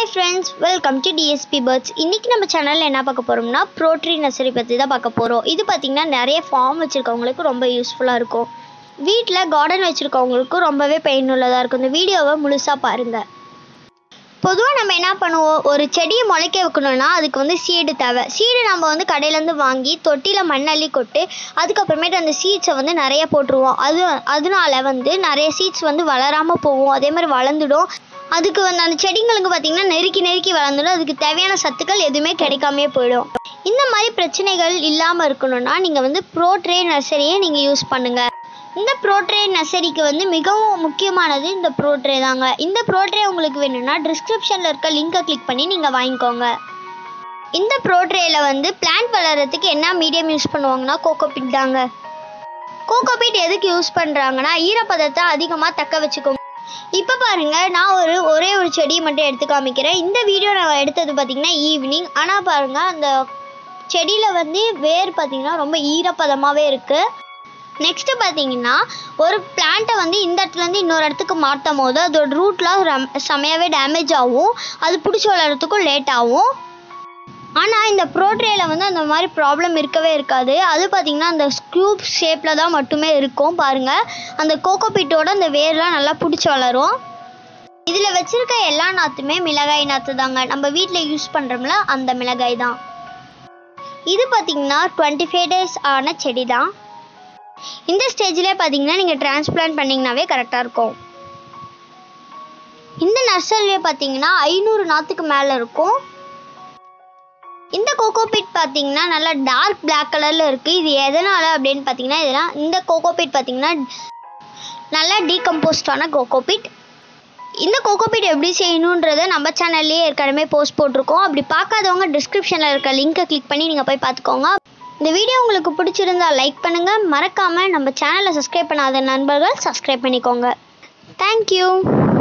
hi friends welcome to DSP birds இன்றைக்கி நம்ம சேனலில் என்ன பார்க்க போகிறோம்னா ப்ரோட்ரி நர்சரி பற்றி தான் பார்க்க போகிறோம் இது பார்த்திங்கன்னா நிறைய ஃபார்ம் வச்சுருக்கவங்களுக்கு ரொம்ப யூஸ்ஃபுல்லாக இருக்கும் வீட்டில் கார்டன் வச்சுருக்கவங்களுக்கும் ரொம்பவே பயனுள்ளதாக இருக்கும் இந்த வீடியோவை முழுசாக பாருங்கள் பொதுவாக நம்ம என்ன பண்ணுவோம் ஒரு செடியை முளைக்க வைக்கணும்னா அதுக்கு வந்து சீடு தேவை சீடு நம்ம வந்து கடையிலேருந்து வாங்கி தொட்டியில் மண்ணள்ளி கொட்டு அதுக்கப்புறமேட்டு அந்த சீட்ஸை வந்து நிறைய போட்டுருவோம் அது அதனால வந்து நிறைய சீட்ஸ் வந்து வளராமல் போகும் அதே மாதிரி வளர்ந்துடும் அதுக்கு வந்து அந்த செடிங்களுக்கு பார்த்திங்கன்னா நெருக்கி நெருக்கி வளர்ந்துடும் அதுக்கு தேவையான சத்துக்கள் எதுவுமே கிடைக்காமே போயிடும் இந்த மாதிரி பிரச்சனைகள் இல்லாமல் இருக்கணும்னா நீங்கள் வந்து ப்ரோட்ரே நர்சரியை நீங்கள் யூஸ் பண்ணுங்கள் இந்த ப்ரோட்ரே நர்சரிக்கு வந்து மிகவும் முக்கியமானது இந்த ப்ரோட்ரே தாங்க இந்த ப்ரோட்ரே உங்களுக்கு வேணும்னா டிஸ்கிரிப்ஷனில் இருக்க லிங்கை கிளிக் பண்ணி நீங்கள் வாங்கிக்கோங்க இந்த ப்ரோட்ரேயில் வந்து பிளான்ட் வளர்கிறதுக்கு என்ன மீடியம் யூஸ் பண்ணுவாங்கன்னா கோகோபிட் தாங்க கோகோபிட் எதுக்கு யூஸ் பண்ணுறாங்கன்னா ஈரப்பதத்தை அதிகமாக தக்க வச்சுக்கோங்க இப்போ பாருங்க நான் ஒரு ஒரே ஒரு செடியை மட்டும் எடுத்து காமிக்கிறேன் இந்த வீடியோ நான் எடுத்தது பார்த்தீங்கன்னா ஈவினிங் ஆனால் பாருங்க அந்த செடியில் வந்து வேர் பார்த்தீங்கன்னா ரொம்ப ஈரப்பதமாகவே இருக்குது நெக்ஸ்ட்டு பார்த்தீங்கன்னா ஒரு பிளான்ட்டை வந்து இந்த இடத்துலேருந்து இன்னொரு இடத்துக்கு மாற்றும் போது அதோட ரூட்லாம் ரம் செமையாகவே டேமேஜ் ஆகும் அது பிடிச்சி வளர்கிறதுக்கும் லேட் ஆகும் ஆனால் இந்த ப்ரோட்ரேயில் வந்து அந்த மாதிரி ப்ராப்ளம் இருக்கவே இருக்காது அது பார்த்திங்கன்னா அந்த ஸ்க்யூப் ஷேப்பில் தான் மட்டுமே இருக்கும் பாருங்கள் அந்த கோகோபீட்டோட அந்த வேர்லாம் நல்லா பிடிச்சி வளரும் இதில் வச்சுருக்க எல்லா நாற்றுமே மிளகாய் நாற்று தாங்க நம்ம வீட்டில் யூஸ் பண்ணுறோம்ல அந்த மிளகாய் தான் இது பார்த்திங்கன்னா டுவெண்ட்டி ஃபைவ் டேஸ் ஆன செடி தான் இந்த ஸ்டேஜ்லேயே பார்த்தீங்கன்னா நீங்கள் டிரான்ஸ்பிளான்ட் பண்ணிங்கனாவே கரெக்டாக இருக்கும் இந்த நர்சரியிலே பார்த்தீங்கன்னா ஐநூறு நாற்றுக்கு மேலே இருக்கும் இந்த கோகோபீட் பார்த்தீங்கன்னா நல்லா டார்க் பிளாக் கலரில் இருக்குது இது எதனால் அப்படின்னு பார்த்தீங்கன்னா இதெல்லாம் இந்த கோகோபீட் பார்த்தீங்கன்னா நல்லா டீகம்போஸ்டான கோகோபீட் இந்த கோகோபீட் எப்படி செய்யணுன்றதை நம்ம சேனல்லையே ஏற்கனவே போஸ்ட் போட்டிருக்கோம் அப்படி பார்க்காதவங்க டிஸ்கிரிப்ஷனில் இருக்க லிங்கை கிளிக் பண்ணி நீங்கள் போய் பார்த்துக்கோங்க இந்த வீடியோ உங்களுக்கு பிடிச்சிருந்தா லைக் பண்ணுங்கள் மறக்காமல் நம்ம சேனலை சப்ஸ்கிரைப் பண்ணாத நண்பர்கள் சப்ஸ்கிரைப் பண்ணிக்கோங்க தேங்க்யூ